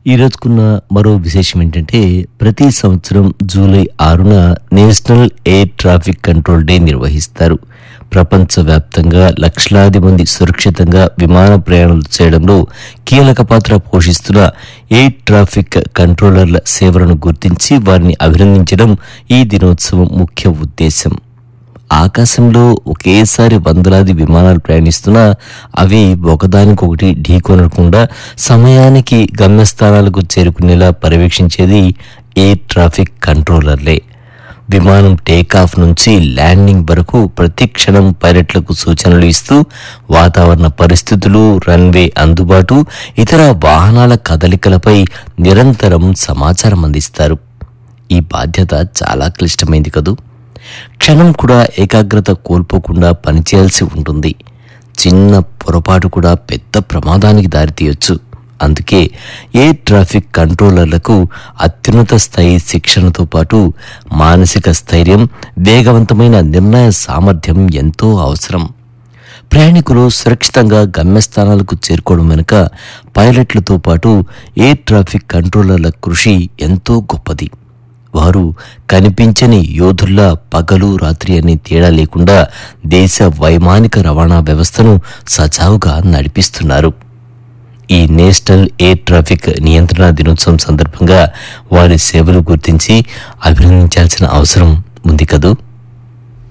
ఈ రోజుకున్న మరో విశేషం ఏంటంటే ప్రతి సంవత్సరం జూలై ఆరున national air traffic control day నిర్వహిస్తారు ప్రపంచవ్యాప్తంగా లక్షలాది మంది సురక్షితంగా విమాన ప్రయాణాలు చేయడంలో కీలక పాత్ర పోషిస్తున్న ఎయిర్ ట్రాఫిక్ కంట్రోలర్ల సేవలను గుర్తించి వారిని అభినందించడం ఈ దినోత్సవం ముఖ్య ఉద్దేశం ఆకాశంలో ఒకేసారి వందలాది విమానాలు ప్రయాణిస్తున్నా అవి ఒకదానికొకటి ఢీకొనకుండా సమయానికి గమ్యస్థానాలకు చేరుకునేలా పర్యవేక్షించేది ఎయిర్ ట్రాఫిక్ కంట్రోలర్లే విమానం టేకాఫ్ నుంచి ల్యాండింగ్ వరకు ప్రతి క్షణం పైలట్లకు సూచనలు ఇస్తూ వాతావరణ పరిస్థితులు రన్వే అందుబాటు ఇతర వాహనాల కదలికలపై నిరంతరం సమాచారం అందిస్తారు ఈ బాధ్యత చాలా క్లిష్టమైంది కదూ క్షణం కూడా ఏకాగ్రత కోల్పోకుండా పనిచేయాల్సి ఉంటుంది చిన్న పొరపాటు కూడా పెద్ద ప్రమాదానికి దారితీయొచ్చు అందుకే ఎయిర్ ట్రాఫిక్ కంట్రోలర్లకు అత్యున్నత స్థాయి శిక్షణతో పాటు మానసిక స్థైర్యం వేగవంతమైన నిర్ణయ సామర్థ్యం ఎంతో అవసరం ప్రయాణికులు సురక్షితంగా గమ్యస్థానాలకు చేరుకోవడం వెనుక పైలట్లతో పాటు ఎయిర్ ట్రాఫిక్ కంట్రోలర్ల కృషి ఎంతో గొప్పది వారు కనిపించని యోధుల్లా పగలు రాత్రి అని తేడా లేకుండా దేశ వైమానిక రవాణా వ్యవస్థను సజావుగా నడిపిస్తున్నారు ఈ నేషనల్ ఎయిర్ ట్రాఫిక్ నియంత్రణ దినోత్సవం సందర్భంగా వారి సేవలు గుర్తించి అభినందించాల్సిన అవసరం ఉంది కదూ